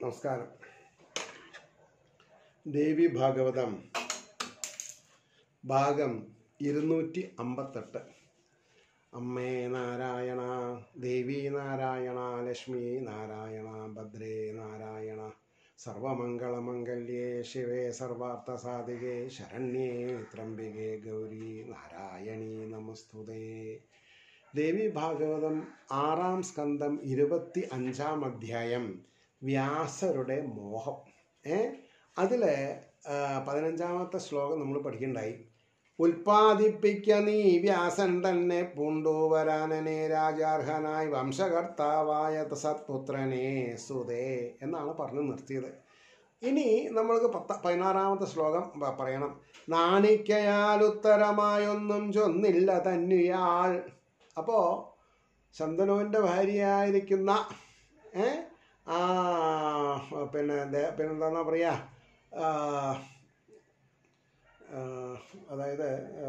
നമസ്കാരം ദേവി ഭാഗവതം ഭാഗം ഇരുന്നൂറ്റി അമ്പത്തെട്ട് അമ്മേ നാരായണ ദേവി നാരായണ ലക്ഷ്മി നാരായണ ഭദ്രേ നാരായണ സർവമംഗളമംഗല്യേ ശിവേ സർവാർത്ഥസാധികേ ശരണ്യേ ത്രംബികേ ഗൗരി നാരായണീ നമസ്തുതേ ദേവി ഭാഗവതം ആറാം സ്കന്ധം ഇരുപത്തി അഞ്ചാം അധ്യായം വ്യാസരുടെ മോഹം ഏ അതിൽ പതിനഞ്ചാമത്തെ ശ്ലോകം നമ്മൾ പഠിക്കണ്ടായി ഉൽപ്പാദിപ്പിക്ക നീ വ്യാസൻ തന്നെ പൂണ്ടൂവരാനനെ രാജാർഹനായി വംശകർത്താവായ സത്പുത്രനെ സുതേ എന്നാണ് പറഞ്ഞു നിർത്തിയത് ഇനി നമ്മൾക്ക് പത്ത പതിനാറാമത്തെ ശ്ലോകം പ- പറയണം നാണിക്കയാൽ ഉത്തരമായൊന്നും ചൊന്നില്ല തന്നുയാൾ അപ്പോൾ ശന്തനുവിൻ്റെ ഭാര്യയായിരിക്കുന്ന ഏ ആ പിന്നെ ദേ- പിന്നെന്താന്നാ പറയുക ആ, ആ, അതായത് ആ,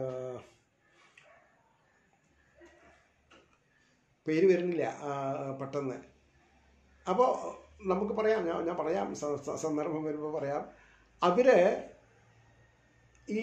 പേര് വരുന്നില്ല ആ, പെട്ടെന്ന് അപ്പോൾ നമുക്ക് പറയാം ഞാൻ ഞാൻ പറയാം സ- സ- സന്ദർഭം വരുമ്പോൾ പറയാം അവര് ഈ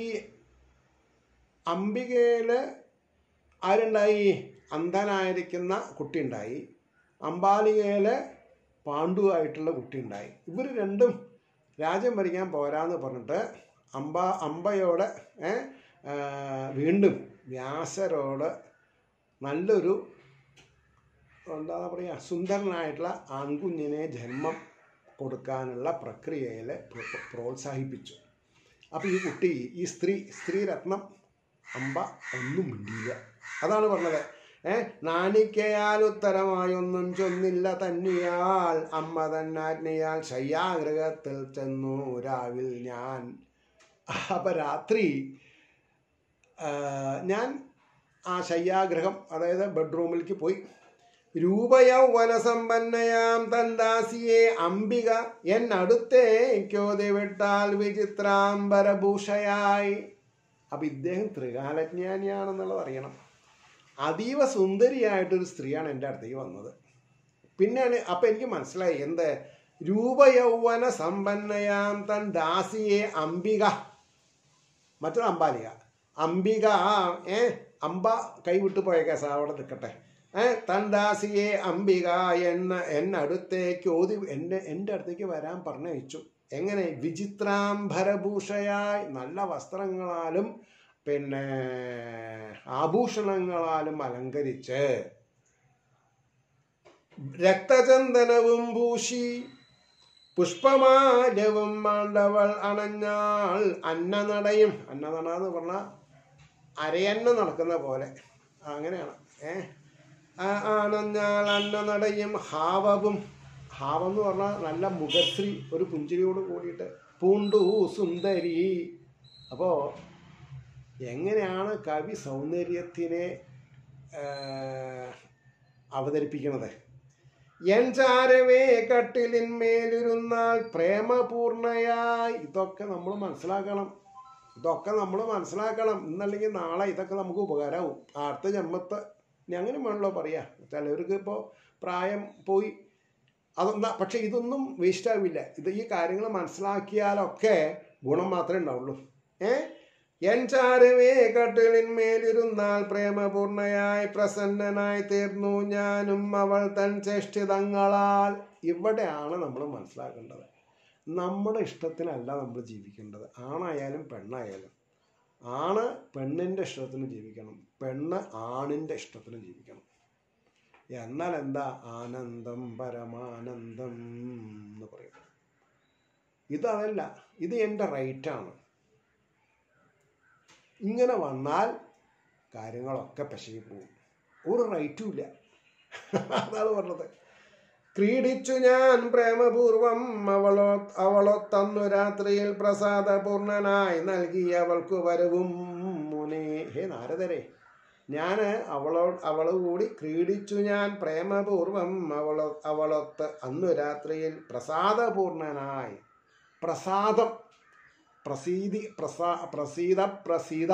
അംബികയിൽ ആരുണ്ടായി അന്ധനായിരിക്കുന്ന കുട്ടിയുണ്ടായി അംബാലികയിൽ പാണ്ഡുവായിട്ടുള്ള കുട്ടിയുണ്ടായി ഇവർ രണ്ടും രാജ്യം ഭരിക്കാൻ പോരാന്ന് പറഞ്ഞിട്ട് അമ്പ അമ്പയോട് ഏ, ആ, വീണ്ടും വ്യാസരോട് നല്ലൊരു എന്താ പറയുക സുന്ദരനായിട്ടുള്ള ആൺകുഞ്ഞിനെ ജന്മം കൊടുക്കാനുള്ള പ്രക്രിയയിൽ പ്രോത്സാഹിപ്പിച്ചു അപ്പോൾ ഈ കുട്ടി ഈ സ്ത്രീ സ്ത്രീരത്നം അമ്പ ഒന്നും മിണ്ടിയില്ല അതാണ് പറഞ്ഞത് ഏ നാണിക്കയാൽ ഉത്തരമായൊന്നും ചൊന്നില്ല തന്നിയാൽ അമ്മ തന്നാജ്ഞയാൽ ശയ്യാഗൃഹത്തിൽ ചെന്നു രാവിൽ ഞാൻ അപ്പം രാത്രി ആ, ഞാൻ ആ ശയ്യാഗ്രഹം അതായത് ബെഡ്റൂമിലേക്ക് പോയി രൂപയൗവനസമ്പന്നയാം തന്ദാസിയെ അംബിക എന്നടുത്തേക്കോതി വിട്ടാൽ വിചിത്രാംബരഭൂഷയായി അപ്പം ഇദ്ദേഹം ത്രികാലജ്ഞാനിയാണെന്നുള്ളത് അറിയണം അതീവ സുന്ദരിയായിട്ടൊരു സ്ത്രീയാണ് എൻ്റെ അടുത്തേക്ക് വന്നത് പിന്നെയാണ് അപ്പം എനിക്ക് മനസ്സിലായി എന്ത് രൂപയൗവന സമ്പന്നയാം തൻ ദാസിയെ അംബിക മറ്റൊരു അമ്പാലിക അംബിക ഏ അമ്പ കൈവിട്ടു പോയ കേസ് അവിടെ നിൽക്കട്ടെ ഏ തൻ ദാസിയെ അംബിക എന്ന എന്നടുത്തേക്ക് ഓതി എൻ്റെ എൻ്റെ അടുത്തേക്ക് വരാൻ പറഞ്ഞയച്ചു എങ്ങനെ വിചിത്രാംബരഭൂഷയായി നല്ല വസ്ത്രങ്ങളാലും പിന്നെ ആഭൂഷണങ്ങളാലും അലങ്കരിച്ച് രക്തചന്ദനവും പൂശി പുഷ്പമാല്യവും മാണ്ടവൾ അണഞ്ഞാൾ അന്നനടയും അന്നനട എന്ന് പറഞ്ഞാൽ അരയന്ന നടക്കുന്ന പോലെ ആ, അങ്ങനെയാണ് ഏ ആ, അണഞ്ഞാൾ അന്നനടയും ഹാവവും ഹാവം എന്ന് പറഞ്ഞാൽ നല്ല മുഖശ്രീ ഒരു പുഞ്ചിരിയോട് കൂടിയിട്ട് പൂണ്ടു സുന്ദരി അപ്പോൾ എങ്ങനെയാണ് കവി സൗന്ദര്യത്തിനെ ആ, അവതരിപ്പിക്കുന്നത് എൻ ചാരവേ കട്ടിലിന്മേലിരുന്നാൽ പ്രേമപൂർണയായി ഇതൊക്കെ നമ്മൾ മനസ്സിലാക്കണം ഇതൊക്കെ നമ്മൾ മനസ്സിലാക്കണം ഇന്നല്ലെങ്കിൽ നാളെ ഇതൊക്കെ നമുക്ക് ഉപകാരമാവും അടുത്ത ജന്മത്തെ ഇനി അങ്ങനെ വേണല്ലോ പറയാ ചിലവർക്ക് ഇപ്പോൾ പ്രായം പോയി അതൊന്നാ പക്ഷെ ഇതൊന്നും വേസ്റ്റ് ആവില്ല ഇത് ഈ കാര്യങ്ങൾ മനസ്സിലാക്കിയാലൊക്കെ ഗുണം മാത്രമേ ഉണ്ടാവുള്ളൂ ഏ എൻ ചാരവേ കട്ടിലിന്മേലിരുന്നാൽ പ്രേമപൂർണയായി പ്രസന്നനായി തീർന്നു ഞാനും അവൾ തൻ ചേഷ്ടിതങ്ങളാൽ ഇവിടെയാണ് നമ്മൾ മനസ്സിലാക്കേണ്ടത് നമ്മുടെ ഇഷ്ടത്തിനല്ല നമ്മൾ ജീവിക്കേണ്ടത് ആണായാലും പെണ്ണായാലും ആണ് പെണ്ണിൻ്റെ ഇഷ്ടത്തിന് ജീവിക്കണം പെണ്ണ് ആണിൻ്റെ ഇഷ്ടത്തിന് ജീവിക്കണം എന്നാൽ എന്താ ആനന്ദം പരമാനന്ദം എന്ന് പറയും ഇതതല്ല ഇത് എൻ്റെ റൈറ്റാണ് ഇങ്ങനെ വന്നാൽ കാര്യങ്ങളൊക്കെ പശകി പോകും ഒരു റൈറ്റും ഇല്ല അതാണ് പറഞ്ഞത് ക്രീഡിച്ചു ഞാൻ പ്രേമപൂർവം അവളോ അവളോ തന്നു രാത്രിയിൽ പ്രസാദപൂർണനായി നൽകി അവൾക്കു വരവും മുനെ ഹേ നാരദരെ ഞാൻ അവളോ അവളോ കൂടി ക്രീഡിച്ചു ഞാൻ പ്രേമപൂർവം അവളോ അവളൊത്ത് അന്നു രാത്രിയിൽ പ്രസാദപൂർണനായി പ്രസാദം പ്രസീതി പ്രസാ പ്രസീത പ്രസീത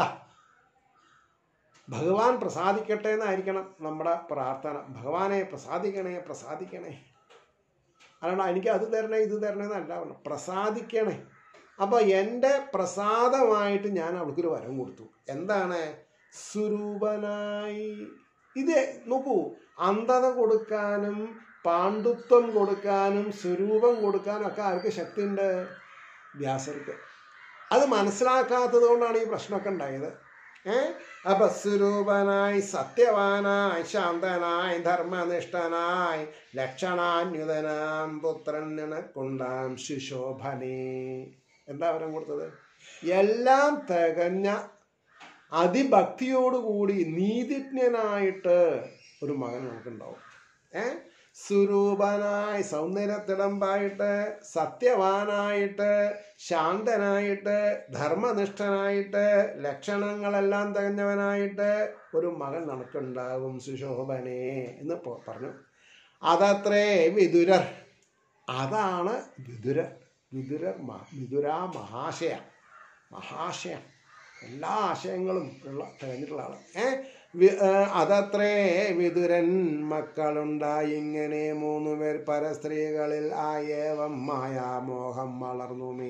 ഭഗവാൻ പ്രസാദിക്കട്ടെ എന്നായിരിക്കണം നമ്മുടെ പ്രാർത്ഥന ഭഗവാനെ പ്രസാദിക്കണേ പ്രസാദിക്കണേ അല്ലാണ്ട് എനിക്ക് അത് തരണേ ഇത് തരണേ എന്നല്ല പറഞ്ഞു പ്രസാദിക്കണേ അപ്പോൾ എൻ്റെ പ്രസാദമായിട്ട് ഞാൻ അവൾക്കൊരു വരം കൊടുത്തു എന്താണ് സ്വരൂപനായി ഇത് നോക്കൂ അന്ധത കൊടുക്കാനും പാണ്ഡിത്വം കൊടുക്കാനും സ്വരൂപം കൊടുക്കാനും ഒക്കെ ആർക്ക് ശക്തിയുണ്ട് വ്യാസർക്ക് അത് മനസ്സിലാക്കാത്തത് കൊണ്ടാണ് ഈ പ്രശ്നമൊക്കെ ഉണ്ടായത് ഏ അപ്പൊ സ്വരൂപനായി സത്യവാനായി ശാന്തനായി ധർമ്മനിഷ്ഠനായി ലക്ഷണാന്യുതനാം പുത്രൻ നിനക്കുണ്ടാം ശുശോഭനേ എന്താ വരം കൊടുത്തത് എല്ലാം തികഞ്ഞ അതിഭക്തിയോടുകൂടി നീതിജ്ഞനായിട്ട് ഒരു മകൻ നമുക്കുണ്ടാവും ഏ സ്വരൂപനായി സൗന്ദര്യത്തിടമ്പായിട്ട് സത്യവാനായിട്ട് ശാന്തനായിട്ട് ധർമ്മനിഷ്ഠനായിട്ട് ലക്ഷണങ്ങളെല്ലാം തികഞ്ഞവനായിട്ട് ഒരു മകൻ നമുക്കുണ്ടാകും സുശോഭനെ എന്ന് പ- പറഞ്ഞു അതത്രേ വിതുരർ അതാണ് വിതുരർ വിതുരർ മ- വിതുരാ മഹാശയ മഹാശയ എല്ലാ ആശയങ്ങളും ഉള്ള തികഞ്ഞിട്ടുള്ള ആള് ഏ വി- ഏ, അതത്രേ വിതുരൻ മക്കളുണ്ടായി ഇങ്ങനെ മൂന്നു പേർ പരസ്ത്രീകളിൽ ആയേവം മായാമോഹം വളർന്നുമേ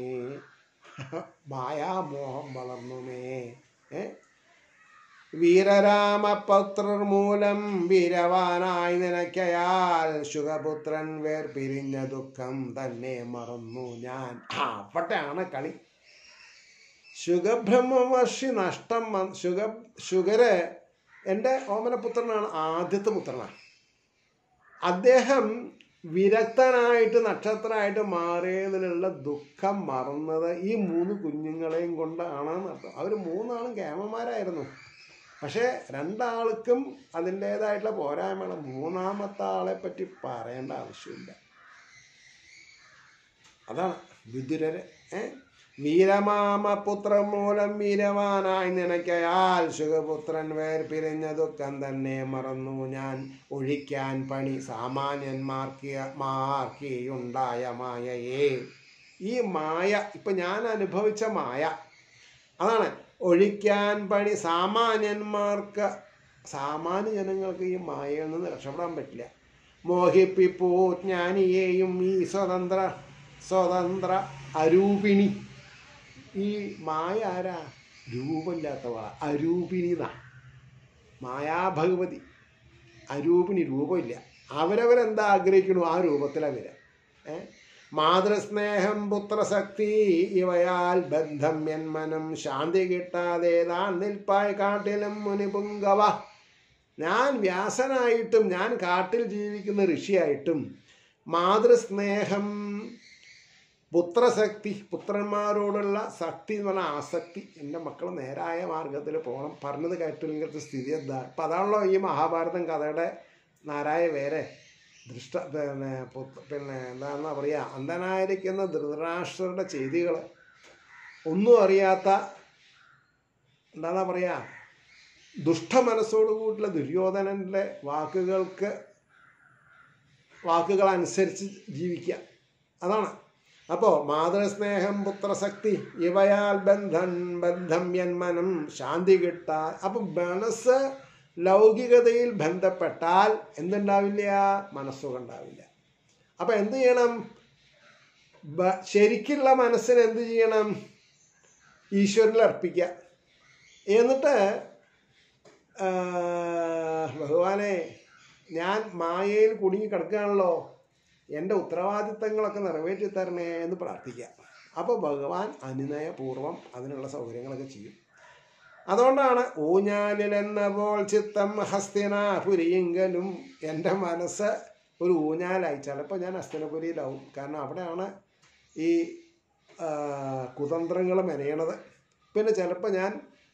മായാമോഹം വളർന്നുമേ ഏ വീരരാമപുത്രർ മൂലം വീരവാനായി നിനക്കയാൽ ശുഖപുത്രൻ വേർപിരിഞ്ഞ ദുഃഖം തന്നെ മറന്നു ഞാൻ ആ, അവിടെയാണ് കളി ശുഖബ്രഹ്മവർഷി നഷ്ടം വന്ന് ശുഖ ശുഗര് എൻ്റെ ഓമനപുത്രനാണ് ആദ്യത്തെ പുത്രനാണ് അദ്ദേഹം വിരക്തനായിട്ട് നക്ഷത്രമായിട്ട് മാറിയതിലുള്ള ദുഃഖം മറന്നത് ഈ മൂന്ന് കുഞ്ഞുങ്ങളെയും കൊണ്ടാണ് അർത്ഥം അവർ മൂന്നാളും കേമന്മാരായിരുന്നു പക്ഷേ രണ്ടാൾക്കും അതിൻ്റേതായിട്ടുള്ള പോരായ്മകൾ മൂന്നാമത്തെ ആളെ പറ്റി പറയേണ്ട ആവശ്യമില്ല അതാണ് വിദുരര് ഏ വീരമാമപുത്രൻ മൂലം വീരവാനായി നിനക്കയാൽ ശുഖപുത്രൻ വേർപിരിഞ്ഞ ദുഃഖം തന്നെ മറന്നു ഞാൻ ഒഴിക്കാൻ പണി സാമാന്യന്മാർക്ക് മാർക്കിയുണ്ടായ മായയെ ഈ മായ ഇപ്പൊ ഞാൻ അനുഭവിച്ച മായ അതാണ് ഒഴിക്കാൻ പണി സാമാന്യന്മാർക്ക് സാമാന്യ ജനങ്ങൾക്ക് ഈ മായയിൽ നിന്ന് രക്ഷപ്പെടാൻ പറ്റില്ല മോഹിപ്പിപ്പൂ ജ്ഞാനിയെയും ഈ സ്വതന്ത്ര സ്വതന്ത്ര അരൂപിണി ഈ മായ ആരാ രൂപമില്ലാത്തവള അരൂപിണി എന്നാ മായാഭഗവതി അരൂപിണി രൂപമില്ല അവരവരെന്താ ആഗ്രഹിക്കണു ആ രൂപത്തിലാണ് വരിക ഏ മാതൃസ്നേഹം പുത്രശക്തി ഇവയാൽ ബന്ധം എന്മനം ശാന്തി കിട്ടാതെ താൻ നിൽപ്പായി കാട്ടിലും മുനിപുങ്കവ ഞാൻ വ്യാസനായിട്ടും ഞാൻ കാട്ടിൽ ജീവിക്കുന്ന ഋഷിയായിട്ടും മാതൃസ്നേഹം പുത്രശക്തി പുത്രന്മാരോടുള്ള ശക്തി എന്ന് പറഞ്ഞാൽ ആസക്തി എൻ്റെ മക്കൾ നേരായ മാർഗത്തിൽ പോകണം പറഞ്ഞത് കേട്ടില്ലെങ്കിൽ സ്ഥിതി എന്താ അപ്പം അതാണല്ലോ ഈ മഹാഭാരതം കഥയുടെ നാരായ വേരെ ദൃഷ്ട പിന്നെ പുത്ര പിന്നെ എന്താണെന്നാ പറയുക അന്ധനായിരിക്കുന്ന ധൃതരാഷ്ട്രരുടെ ചെയ്തികൾ ഒന്നും അറിയാത്ത എന്താണെന്നാ പറയുക ദുഷ്ടമനസ്സോടുകൂടിയുള്ള ദുര്യോധനൻ്റെ വാക്കുകൾക്ക് വാക്കുകൾ അനുസരിച്ച് ജീവിക്കുക അതാണ് അപ്പോൾ മാതൃസ്നേഹം പുത്രശക്തി ഇവയാൽ ബന്ധൻ ബന്ധം യന്മനം ശാന്തി കിട്ടാൻ അപ്പം മനസ്സ് ലൗകികതയിൽ ബന്ധപ്പെട്ടാൽ എന്തുണ്ടാവില്ല മനസ്സുഖം ഉണ്ടാവില്ല അപ്പം എന്ത് ചെയ്യണം ബ- ശരിക്കുള്ള മനസ്സിന് എന്ത് ചെയ്യണം ഈശ്വരനിൽ അർപ്പിക്കുക എന്നിട്ട് ആ, ഭഗവാനെ ഞാൻ മായയിൽ കുടുങ്ങി കിടക്കുകയാണല്ലോ എൻ്റെ ഉത്തരവാദിത്തങ്ങളൊക്കെ നിറവേറ്റി തരണേ എന്ന് പ്രാർത്ഥിക്കുക അപ്പോൾ ഭഗവാൻ അനുനയപൂർവം അതിനുള്ള സൗകര്യങ്ങളൊക്കെ ചെയ്യും അതുകൊണ്ടാണ് ഊഞ്ഞാലിലെന്നപ്പോൾ ചിത്തം ഹസ്തിനാപുരിയെങ്കിലും എൻ്റെ മനസ്സ് ഒരു ഊഞ്ഞാലായി ചിലപ്പോൾ ഞാൻ ഹസ്തിനപുരിയിലാവും കാരണം അവിടെയാണ് ഈ ആ, കുതന്ത്രങ്ങൾ മെനയണത് പിന്നെ ചിലപ്പോൾ ഞാൻ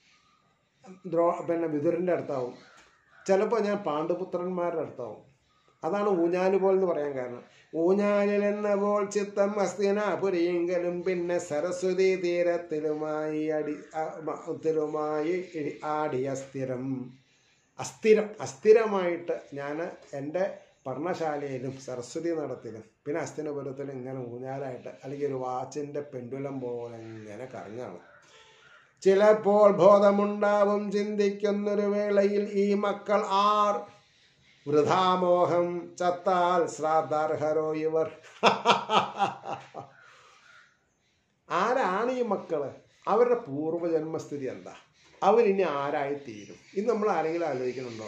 ദ്രോ പിന്നെ വിതുരൻ്റെ അടുത്താവും ചിലപ്പോൾ ഞാൻ പാണ്ഡുപുത്രന്മാരുടെ അടുത്താവും അതാണ് ഊഞ്ഞാല് പോൽ എന്ന് പറയാൻ കാരണം ഊഞ്ഞാലിലെന്ന പോൽ ചിത്തം അസ്തിനാപുരിയെങ്കിലും പിന്നെ സരസ്വതി തീരത്തിലുമായി അടി അ- മ- ത്തിലുമായി ഇടി- ആടിയ സ്ഥിരം അസ്ഥിരം അസ്ഥിരമായിട്ട് ഞാൻ എൻ്റെ പർണശാലയിലും സരസ്വതി നടത്തിലും പിന്നെ അസ്ഥിനപുരത്തിലും ഇങ്ങനെ ഊഞ്ഞാലായിട്ട് അല്ലെങ്കിൽ ഒരു വാച്ചിൻ്റെ പെൻഡുലം പോലെ ഇങ്ങനെ കറങ്ങാണ് ചിലപ്പോൾ ബോധമുണ്ടാവും ചിന്തിക്കുന്നൊരു വേളയിൽ ഈ മക്കൾ ആർ വൃഥാമോഹം ചത്താൽ ശ്രാദ്ധാർഹരോ ഇവർ ആരാണ് ഈ മക്കള് അവരുടെ പൂർവ്വജന്മസ്ഥിതി എന്താ അവരിനി ആരായി തീരും ഇത് നമ്മൾ ആരെങ്കിലും ആലോചിക്കുന്നുണ്ടോ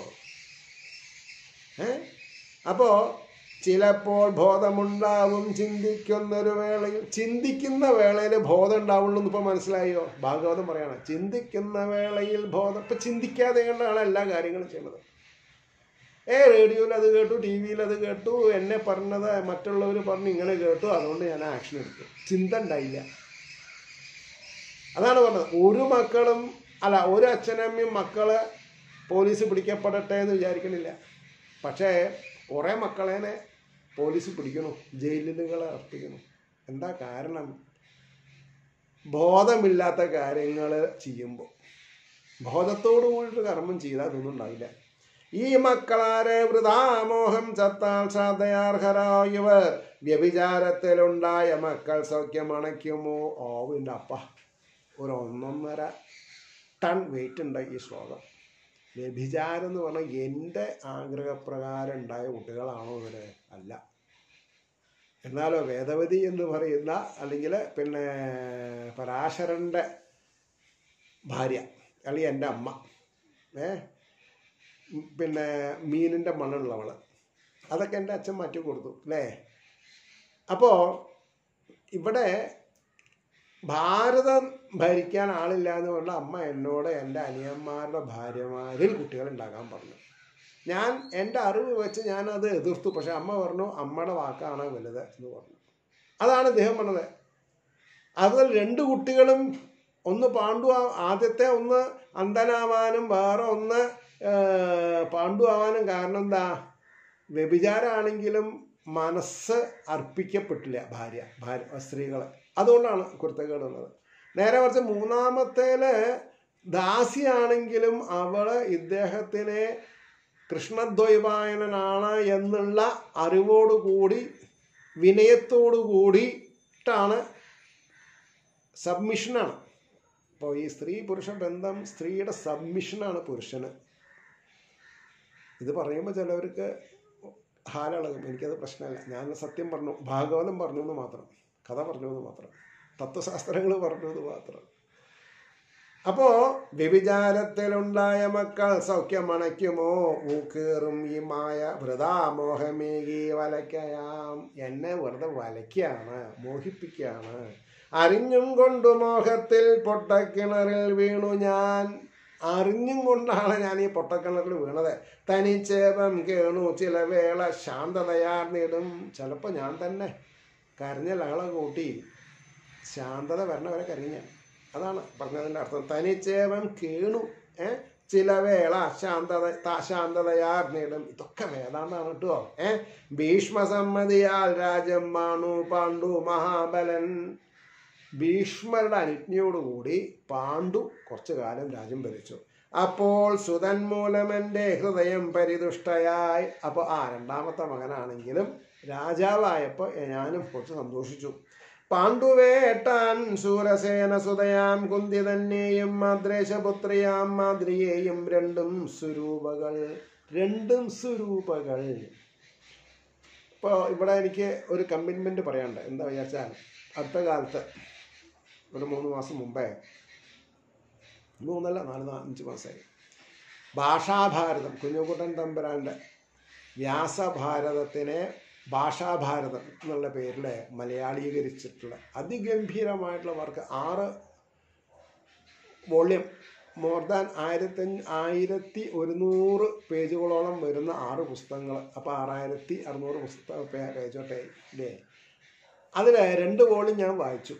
ഏ അപ്പോൾ ചിലപ്പോൾ ബോധമുണ്ടാവും ചിന്തിക്കുന്നൊരു വേളയിൽ ചിന്തിക്കുന്ന വേളയിൽ ബോധം ഉണ്ടാവുള്ളൂ എന്ന് ഇപ്പോൾ മനസ്സിലായോ ഭാഗവതം പറയണം ചിന്തിക്കുന്ന വേളയിൽ ബോധം ഇപ്പം ചിന്തിക്കാതെ കണ്ടാണ് എല്ലാ കാര്യങ്ങളും ചെയ്യുന്നത് ഏ റേഡിയോയിൽ അത് കേട്ടു ടി വിയിൽ അത് കേട്ടു എന്നെ പറഞ്ഞത് മറ്റുള്ളവർ പറഞ്ഞ് ഇങ്ങനെ കേട്ടു അതുകൊണ്ട് ഞാൻ ആക്ഷൻ എടുത്തു ചിന്ത ഉണ്ടായില്ല അതാണ് പറഞ്ഞത് ഒരു മക്കളും അല്ല ഒരു അച്ഛനമ്മയും മക്കള് പോലീസ് പിടിക്കപ്പെടട്ടെ എന്ന് വിചാരിക്കണില്ല പക്ഷേ കുറേ മക്കളേനെ പോലീസ് പിടിക്കണു ജയിലുകളെ അർപ്പിക്കുന്നു എന്താ കാരണം ബോധമില്ലാത്ത കാര്യങ്ങൾ ചെയ്യുമ്പോൾ ബോധത്തോടു കൂടിയിട്ട് കർമ്മം ചെയ്താൽ അതൊന്നും ഉണ്ടാവില്ല ഈ മക്കളാരെ വൃതാമോഹം ചത്താൽ ശ്രദ്ധയാർഹരായവർ വ്യഭിചാരത്തിലുണ്ടായ മക്കൾ സൗഖ്യമണയ്ക്കുമോ ഓവിൻ്റെ അപ്പ ഒരു ഒന്നൊന്നര ടൺ വെയിറ്റ് ഉണ്ട് ഈ ശ്ലോകം വ്യഭിചാരം എന്ന് പറഞ്ഞാൽ എൻ്റെ ആഗ്രഹപ്രകാരം ഉണ്ടായ കുട്ടികളാണോ ഇവര് അല്ല എന്നാലോ വേദവതി എന്ന് പറയുന്ന അല്ലെങ്കിൽ പിന്നെ പരാശരൻ്റെ ഭാര്യ അല്ലെങ്കിൽ എൻ്റെ അമ്മ ഏ പിന്നെ മീനിൻ്റെ മണ്ണുള്ളവൾ അതൊക്കെ എൻ്റെ അച്ഛൻ മാറ്റി കൊടുത്തു അല്ലേ അപ്പോൾ ഇവിടെ ഭാരതം ഭരിക്കാൻ ആളില്ല എന്ന് പറഞ്ഞ അമ്മ എന്നോട് എൻ്റെ അനിയന്മാരുടെ ഭാര്യമാരിൽ കുട്ടികൾ ഉണ്ടാക്കാൻ പറഞ്ഞു ഞാൻ എൻ്റെ അറിവ് വെച്ച് ഞാൻ അത് എതിർത്തു പക്ഷെ അമ്മ പറഞ്ഞു അമ്മയുടെ വാക്കാണ് വലുത് എന്ന് പറഞ്ഞു അതാണ് ഇദ്ദേഹം പറഞ്ഞത് അതിൽ രണ്ട് കുട്ടികളും ഒന്ന് പാണ്ഡു ആ- ആദ്യത്തെ ഒന്ന് അന്ധനാവാനും വേറെ ഒന്ന് ഏർ, പാണ്ഡു ആവാനും കാരണം എന്താ വ്യഭിചാരാണെങ്കിലും മനസ്സ് അർപ്പിക്കപ്പെട്ടില്ല ഭാര്യ ഭാര്യ സ്ത്രീകൾ അതുകൊണ്ടാണ് കുരുത്തക്കേട് വന്നത് നേരെ മറിച്ച് മൂന്നാമത്തേല് ദാസിയാണെങ്കിലും അവള് ഇദ്ദേഹത്തിനെ കൃഷ്ണദ്വൈപായനനാണ് എന്നുള്ള അറിവോടുകൂടി വിനയത്തോടു കൂടിയിട്ടാണ് സബ്മിഷനാണ് അപ്പോൾ ഈ സ്ത്രീ പുരുഷ ബന്ധം സ്ത്രീയുടെ സബ്മിഷനാണ് പുരുഷന് ഇത് പറയുമ്പോൾ ചിലവർക്ക് ഹാലളകും എനിക്കത് പ്രശ്നമല്ല ഞാൻ സത്യം പറഞ്ഞു ഭാഗവതം പറഞ്ഞു എന്ന് മാത്രം കഥ പറഞ്ഞു എന്ന് മാത്രം തത്വശാസ്ത്രങ്ങൾ പറഞ്ഞു എന്ന് മാത്രം അപ്പോ വ്യഭിചാരത്തിലുണ്ടായ മക്കൾ സൗഖ്യമണയ്ക്കുമോ ഊക്കേറും ഈ മായ വൃതാമോഹമേകി വലയ്ക്കയാം എന്നെ വെറുതെ വലയ്ക്കാണ് മോഹിപ്പിക്കുകയാണ് അറിഞ്ഞും കൊണ്ട് മോഹത്തിൽ പൊട്ടക്കിണറിൽ വീണു ഞാൻ അറിഞ്ഞും കൊണ്ടാണ് ഞാൻ ഈ പൊട്ടക്കിണറിൽ വീണത് തനിച്ചേപം കേണു ചില വേള ശാന്തതയാർന്നിടും ചിലപ്പോൾ ഞാൻ തന്നെ കരഞ്ഞ ലഹളം കൂട്ടി ശാന്തത വരണവരെ കരഞ്ഞ അതാണ് പറഞ്ഞതിൻ്റെ അർത്ഥം തനിച്ചേവം കേണു ഏ ചില വേള ശാന്തത ത- ശാന്തതയാർന്നിടും ഇതൊക്കെ വേദാന്താണ് കേട്ടോ ഏ ഭീഷ്മസമ്മതിയാൽ രാജ്യം മാണു പാണ്ഡു മഹാബലൻ ഭീഷ്മരുടെ അനുജ്ഞയോടുകൂടി പാണ്ഡു കുറച്ചു കാലം രാജ്യം ഭരിച്ചു അപ്പോൾ സുതൻ മൂലം എൻ്റെ ഹൃദയം പരിതുഷ്ടയായി അപ്പോൾ ആ രണ്ടാമത്തെ മകനാണെങ്കിലും രാജാവായപ്പോൾ ഞാനും കുറച്ച് സന്തോഷിച്ചു പാണ്ഡുവേട്ടാൻ ശൂരസേന സുതയാം കുന്തി തന്നെയും മാദ്രേശപുത്രിയാം മാദ്രിയെയും രണ്ടും സ്വരൂപകൾ രണ്ടും സ്വരൂപകൾ ഇപ്പോൾ ഇവിടെ എനിക്ക് ഒരു കമ്മിറ്റ്മെൻ്റ് പറയാനുണ്ട് എന്താ വിചാരിച്ചാൽ അടുത്ത കാലത്ത് ഒരു മൂന്ന് മാസം മുമ്പേ മൂന്നല്ല നാല് നാ- അഞ്ച് മാസമായി ഭാഷാഭാരതം കുഞ്ഞുകുട്ടൻ തമ്പുരാൻ്റെ വ്യാസഭാരതത്തിനെ ഭാഷാഭാരതം എന്നുള്ള പേരിൽ മലയാളീകരിച്ചിട്ടുള്ള അതിഗംഭീരമായിട്ടുള്ള വർക്ക് ആറ് വോള്യം മോർ ദാൻ ആയിരത്തി ആയിരത്തി ഒരുന്നൂറ് പേജുകളോളം വരുന്ന ആറ് പുസ്തകങ്ങൾ അപ്പോൾ ആറായിരത്തി അറുന്നൂറ് പുസ്തക പേ- പേജോട്ടെ ഇല്ലേ അതിൽ രണ്ട് വോള്യം ഞാൻ വായിച്ചു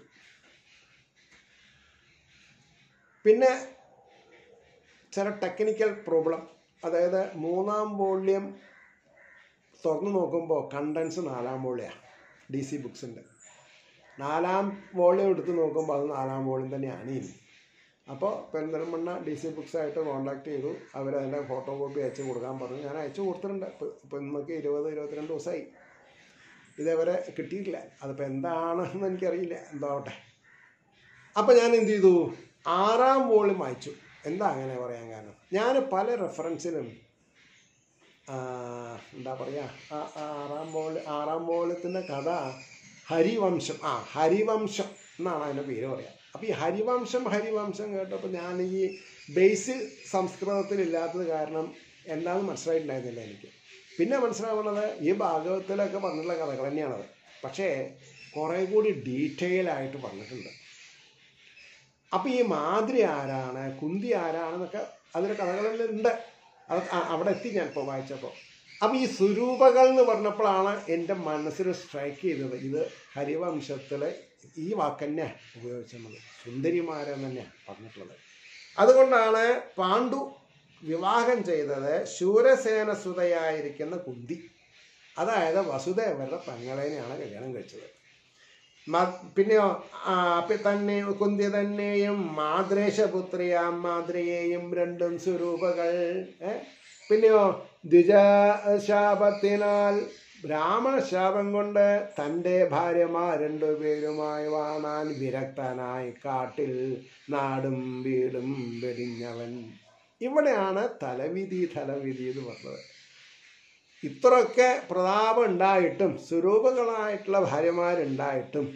പിന്നെ ചില ടെക്നിക്കൽ പ്രോബ്ലം അതായത് മൂന്നാം വോള്യം തുറന്നു നോക്കുമ്പോൾ കണ്ടൻസ് നാലാം വോള്യാണ് ഡി സി ബുക്സിൻ്റെ നാലാം വോള്യം എടുത്ത് നോക്കുമ്പോൾ അത് നാലാം വോള്യം തന്നെയാണ് ഇനി അപ്പോൾ പെരിന്തൽമണ്ണ ഡി സി ബുക്സായിട്ട് കോൺടാക്ട് ചെയ്തു അവരതിൻ്റെ ഫോട്ടോ കോപ്പി അയച്ചു കൊടുക്കാൻ പറഞ്ഞു ഞാൻ അയച്ചു കൊടുത്തിട്ടുണ്ട് ഇപ്പോൾ ഇപ്പോൾ ഇന്നൊക്കെ ഇരുപത് ഇരുപത്തിരണ്ട് ദിവസമായി ഇതേവരെ കിട്ടിയിട്ടില്ല അതിപ്പോൾ എന്താണെന്ന് എനിക്കറിയില്ല എന്താവട്ടെ അപ്പോൾ ഞാൻ എന്ത് ചെയ്തു ആറാം വോളിയം വായിച്ചു എന്താ അങ്ങനെ പറയാൻ കാരണം ഞാൻ പല റെഫറൻസിലും ആ, എന്താ പറയുക ആ ആ ആറാം ബോൾ ആറാം ബോളത്തിൻ്റെ കഥ ഹരിവംശം ആ ഹരിവംശം എന്നാണ് അതിൻ്റെ പേര് പറയുക അപ്പോൾ ഈ ഹരിവംശം ഹരിവംശം കേട്ടപ്പോൾ ഞാൻ ഈ ബേസ് സംസ്കൃതത്തിലില്ലാത്തത് കാരണം എന്താണെന്ന് മനസ്സിലായിട്ടുണ്ടായിരുന്നില്ല എനിക്ക് പിന്നെ മനസ്സിലാവുന്നത് ഈ ഭാഗവത്തിലൊക്കെ പറഞ്ഞിട്ടുള്ള കഥകൾ തന്നെയാണത് പക്ഷേ കുറേ കൂടി ഡീറ്റെയിൽ ആയിട്ട് പറഞ്ഞിട്ടുണ്ട് അപ്പം ഈ മാതിരി ആരാണ് കുന്തി ആരാണെന്നൊക്കെ അതിൻ്റെ കഥകളെല്ലാം ഉണ്ട് അത് അ- അവിടെ എത്തി ഞാൻ ഇപ്പോൾ വായിച്ചപ്പോൾ അപ്പം ഈ സ്വരൂപകൾ എന്ന് പറഞ്ഞപ്പോഴാണ് എൻ്റെ മനസ്സിൽ സ്ട്രൈക്ക് ചെയ്തത് ഇത് ഹരിവംശത്തിലെ ഈ വാക്ക് തന്നെ ഉപയോഗിച്ചത് സുന്ദരിമാരെന്ന് തന്നെയാണ് പറഞ്ഞിട്ടുള്ളത് അതുകൊണ്ടാണ് പാണ്ഡു വിവാഹം ചെയ്തത് ശൂരസേന സുതയായിരിക്കുന്ന കുന്തി അതായത് വസുദേവരുടെ പെങ്ങളേനെയാണ് കല്യാണം കഴിച്ചത് മ- പിന്നെയോ ആ, പി- തന്നെ കുന്തി തന്നെയും മാദ്രേശപുത്രിയാം മാദ്രയെയും രണ്ടും സ്വരൂപകൾ ഏ? പിന്നെയോ ദ്വിജ ശാപത്തിനാൽ ബ്രാഹ്മണ ശാപം കൊണ്ട് തൻ്റെ ഭാര്യമാർ രണ്ടുപേരുമായി വാണാൻ വിരക്തനായി കാട്ടിൽ നാടും വീടും വെടിഞ്ഞവൻ ഇവിടെയാണ് തലവിധി തലവിധി എന്ന് പറഞ്ഞത് ഇത്രയൊക്കെ പ്രതാപം ഉണ്ടായിട്ടും സ്വരൂപങ്ങളായിട്ടുള്ള ഭാര്യമാരുണ്ടായിട്ടും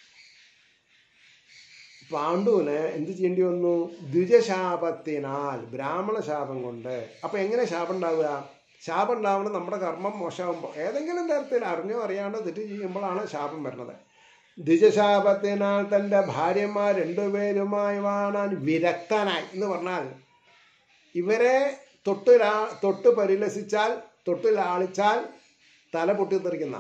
പാണ്ഡുവിന് എന്ത് ചെയ്യേണ്ടി വന്നു ദ്വിജശാപത്തിനാൽ ബ്രാഹ്മണ ശാപം കൊണ്ട് അപ്പൊ എങ്ങനെ ശാപം ഉണ്ടാവുക ശാപം ഉണ്ടാവുന്നത് നമ്മുടെ കർമ്മം മോശമാകുമ്പോൾ ഏതെങ്കിലും തരത്തിൽ അറിഞ്ഞോ അറിയാണ്ടോ തെറ്റ് ചെയ്യുമ്പോഴാണ് ശാപം വരുന്നത് ദ്വിജശാപത്തിനാൽ തൻ്റെ ഭാര്യമാർ രണ്ടുപേരുമായി വാണാൻ വിരക്തനായി എന്ന് പറഞ്ഞാൽ ഇവരെ തൊട്ട് ലാ- തൊട്ട് പരിലസിച്ചാൽ തൊട്ട് ലാളിച്ചാൽ തല പൊട്ടിത്തെറിക്കുന്ന